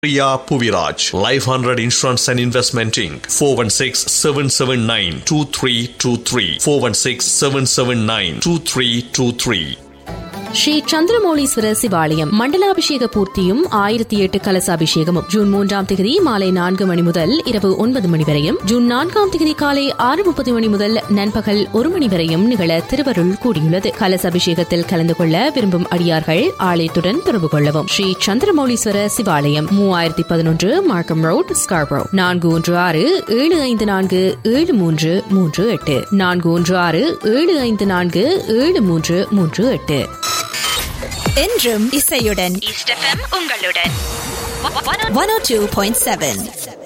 Priya Puviraj, Life 100 Insurance and Investment Inc. 416 779 2323. 416 779 2323. Sri Chandramouleeswara சிவாலயம் மண்டலாபிஷேக பூர்த்தியும் ஆயிரத்தி எட்டு கலசாபிஷேகமும் ஜூன் மூன்றாம் திகதி மாலை நான்கு மணி முதல் இரவு ஒன்பது மணி வரையும் ஜூன் நான்காம் திகதி காலை ஆறு முப்பது மணி முதல் நண்பகல் ஒரு மணி வரையும் நிகழ திருவருள் கூடியுள்ளது கலசாபிஷேகத்தில் கலந்து கொள்ள விரும்பும் அடியார்கள் ஆலயத்துடன் தொடர்பு கொள்ளவும் ஸ்ரீ சந்திரமௌலீஸ்வர சிவாலயம் மூவாயிரத்தி பதினொன்று மார்க்கம் ரோட் ஸ்கார்பரோ நான்கு ஒன்று ஆறு ஏழு ஐந்து நான்கு ஏழு மூன்று மூன்று எட்டு நான்கு ஒன்று ஆறு ஏழு ஐந்து நான்கு ஏழு மூன்று மூன்று எட்டு என்றும் இசையுடன் ஈஸ்ட் எஃப்எம் உங்களுடன் one O two point seven